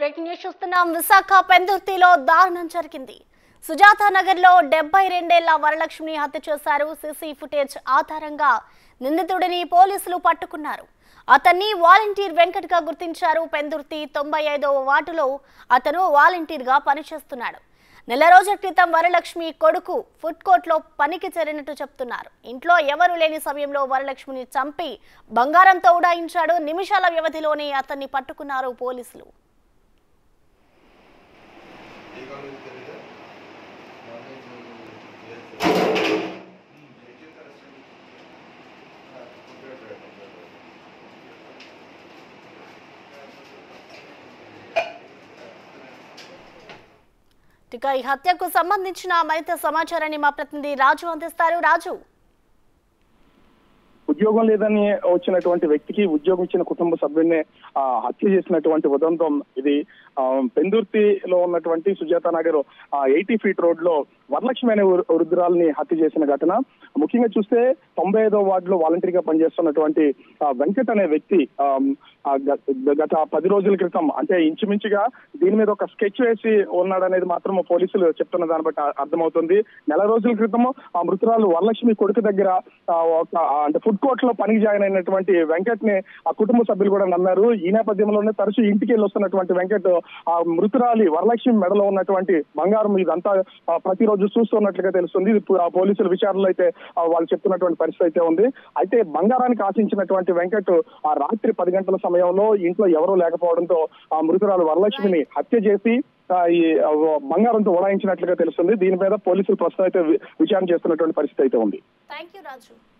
breaking news చూస్తున్నాం విశాఖ పెందుర్తిలో దారుణం జరిగింది సుజాత నగర్ లో డెబ్బై రెండేళ్ల వరలక్ష్మిని హత్య చేశారు సీసీ ఫుటేజ్ ఆధారంగా నిందితుడిని పోలీసులు పట్టుకున్నారు అతన్ని వాలంటీర్ వెంకట్ గా గుర్తించారు పెందుర్తి తొంభై ఐదవ వార్డులో అతను వాలంటీర్ గా పనిచేస్తున్నాడు నెల రోజుల క్రితం వరలక్ష్మి కొడుకు ఫుడ్ కోర్ట్లో పనికి చేరినట్టు చెప్తున్నారు ఇంట్లో ఎవరు లేని సమయంలో వరలక్ష్మిని చంపి బంగారంతో ఉడాయించాడు నిమిషాల వ్యవధిలోనే అతన్ని పట్టుకున్నారు పోలీసులు ఇక ఈ హత్యకు సంబంధించిన మరింత సమాచారాన్ని మా ప్రతినిధి రాజు అందిస్తారు రాజు ఉద్యోగం లేదని వచ్చినటువంటి వ్యక్తికి ఉద్యోగం ఇచ్చిన కుటుంబ సభ్యుల్ని ఆ, హత్య చేసినటువంటి ఉదంతం ఇది ఆ, పెందుర్తిలో ఉన్నటువంటి Sujatha Nagar eighty feet road లో వరలక్ష్మి అనే వృ- వృద్ధురాల్ని హత్య చేసిన ఘటన ముఖ్యంగా చూస్తే తొంభై ఐదో వార్డులో వాలంటరీగా పనిచేస్తున్నటువంటి ఆ, వెంకట్ అనే వ్యక్తి ఆ, ఆ, గ- గత పది రోజుల క్రితం అంటే ఇంచుమించుగా దీని మీద ఒక స్కెచ్ వేసి ఉన్నాడనేది మాత్రం పోలీసులు చెప్తున్న దాన్ని బట్టి అ- అర్థమవుతుంది నెల రోజుల క్రితం ఆ మృతురాలు వరలక్ష్మి కొడుకు దగ్గర ఆ, ఒక ఆ, అంటే ఫుడ్ కోర్ట్ లో పనికి జాయిన్ అయినటువంటి వెంకట్ ని ఆ కుటుంబ సభ్యులు కూడా నమ్మారు ఈ నేపథ్యంలోనే తరచూ ఇంటికి వెళ్ళి వస్తున్నటువంటి వెంకట్ ఆ మృతురాలి వరలక్ష్మి మెడలో ఉన్నటువంటి బంగారం ఇదంతా ఆ, ప్రతిరోజు చూస్తున్నట్లుగా తెలుస్తుంది ఇది పు- ఆ పోలీసుల విచారణలో అయితే ఆ, వాళ్ళు చెప్తున్నటువంటి పరిస్థితి అయితే ఉంది అయితే బంగారానికి ఆశించినటువంటి వెంకట్ ఆ రాత్రి పది గంటల సమయంలో ఇంట్లో ఎవరూ లేకపోవడంతో ఆ మృతురాలు వరలక్ష్మిని హత్య చేసి ఆ, ఈ ఆ, బంగారంతో ఉడాయించినట్లుగా తెలుస్తుంది దీని మీద పోలీసులు ప్రస్తుతం అయితే వి- విచారణ చేస్తున్నటువంటి పరిస్థితి అయితే ఉంది థ్యాంక్ యూ రాజు